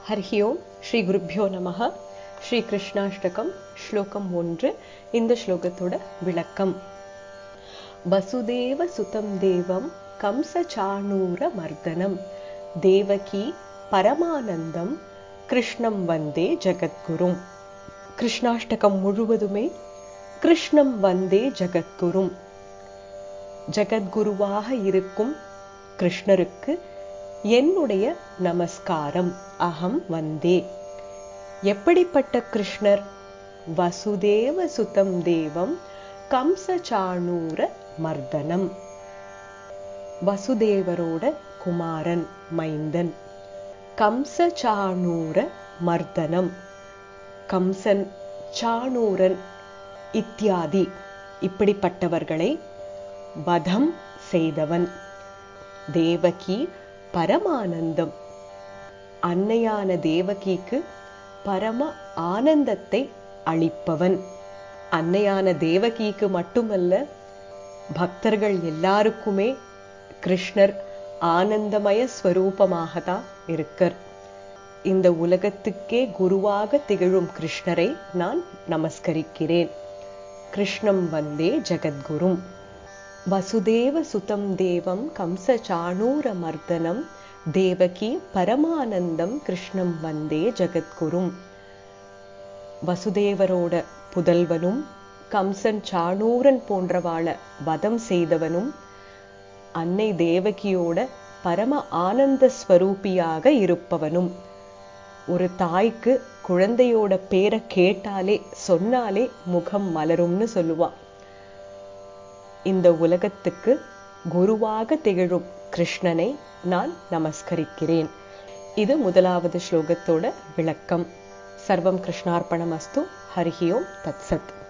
ஹர்ஹி ஓம் ஸ்ரீ குருப்பியோ நமக ஸ்ரீ கிருஷ்ணாஷ்டகம் ஸ்லோகம் ஒன்று இந்த ஸ்லோகத்தோட விளக்கம் வசுதேவ சுதம் தேவம் கம்ச சாணூர மர்தனம் தேவகி பரமானந்தம் கிருஷ்ணம் வந்தே ஜகத்குரும் கிருஷ்ணாஷ்டகம் முழுவதுமே கிருஷ்ணம் வந்தே ஜகத்குரும் ஜகத்குருவாக இருக்கும் கிருஷ்ணருக்கு என்னுடைய நமஸ்காரம் அகம் வந்தே எப்படிப்பட்ட கிருஷ்ணர் வசுதேவ சுதம் தேவம் கம்ச சாணூர மர்தனம் வசுதேவரோட குமாரன் மைந்தன் கம்ச சாணூர மர்தனம் கம்சன் சாணூரன் இத்தியாதி இப்படிப்பட்டவர்களை வதம் செய்தவன் தேவகி பரமானந்தம் அன்னையான தேவகிக்கு பரம ஆனந்தத்தை அளிப்பவன் அன்னையான தேவகிக்கு மட்டுமல்ல பக்தர்கள் எல்லாருக்குமே கிருஷ்ணர் ஆனந்தமய ஸ்வரூபமாக தான் இருக்கர் இந்த உலகத்துக்கே குருவாக திகழும் கிருஷ்ணரை நான் நமஸ்கரிக்கிறேன் கிருஷ்ணம் வந்தே ஜகத்குரும் வசுதேவ சுதம் தேவம் கம்ச சாணூர மர்தனம் தேவகி பரமானந்தம் கிருஷ்ணம் வந்தே ஜகத்குரும் வசுதேவரோட புதல்வனும் கம்சன் சாணூரன் போன்றவாள வதம் செய்தவனும் அன்னை தேவகியோட பரம ஆனந்த ஸ்வரூபியாக இருப்பவனும் ஒரு தாய்க்கு குழந்தையோட பேரை கேட்டாலே சொன்னாலே முகம் மலரும்னு சொல்லுவா இந்த உலகத்துக்கு குருவாக திகழும் கிருஷ்ணனை நான் நமஸ்கரிக்கிறேன் இது முதலாவது ஸ்லோகத்தோட விளக்கம் சர்வம் கிருஷ்ணார்ப்பணம் அஸ்து ஹரிஹி ஓம் தத்சத்